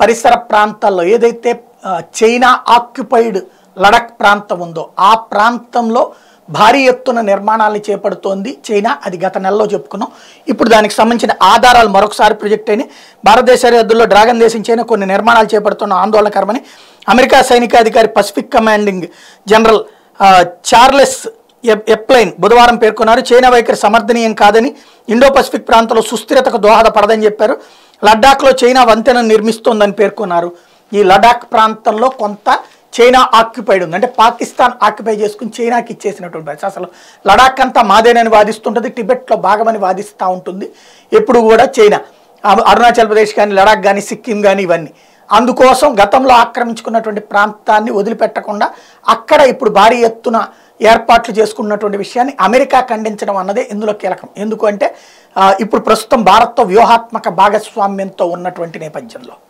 పరిసర ప్రాంతాల్లో ఏదైతే ఆ, చైనా ఆక్యుపైడ్ లడక్ ప్రాంతం ఉందో ఆ ప్రాంతంలో భారీ ఎత్తున నిర్మాణాలను చేపడుతోంది చైనా అది గత నెలలో చెప్పుకున్నాం ఇప్పుడు దానికి సంబంధించిన ఆధారాలు మరొకసారి ప్రొజెక్ట్ అయినాయి భారతదేశ సరిహద్దుల్లో డ్రాగన్ దేశం చైనా కొన్ని నిర్మాణాలు చేపడుతున్న ఆందోళనకరమని అమెరికా సైనికాధికారి పసిఫిక్ కమాండింగ్ జనరల్ ఆ, చార్లెస్ ఎప్- ఎప్లైన్ బుధవారం పేర్కొన్నారు చైనా వైఖరి సమర్థనీయం కాదని ఇండో పసిఫిక్ ప్రాంతంలో సుస్థిరతకు దోహదపడదని చెప్పారు లడ్డాఖ్లో చైనా వంతెనను నిర్మిస్తోందని పేర్కొన్నారు ఈ లడాక్ ప్రాంతంలో కొంత చైనా ఆక్యుపైడ్ ఉంది అంటే పాకిస్తాన్ ఆక్యుపై చేసుకుని చైనాకి ఇచ్చేసినటువంటి పరిస్థితి అసలు లడాక్ అంతా మాదేనని వాదిస్తుంటుంది టిబెట్లో భాగమని వాదిస్తూ ఉంటుంది ఎప్పుడు కూడా చైనా ఆ- అరుణాచల్ ప్రదేశ్ కానీ లడాక్ కానీ సిక్కిం కానీ ఇవన్నీ అందుకోసం గతంలో ఆక్రమించుకున్నటువంటి ప్రాంతాన్ని వదిలిపెట్టకుండా అక్కడ ఇప్పుడు భారీ ఎత్తున ఏర్పాట్లు చేసుకున్నటువంటి విషయాన్ని అమెరికా ఖండించడం అన్నదే ఇందులో కీలకం ఎందుకు అంటే ఆ, ఇప్పుడు ప్రస్తుతం భారత్తో వ్యూహాత్మక భాగస్వామ్యంతో ఉన్నటువంటి నేపథ్యంలో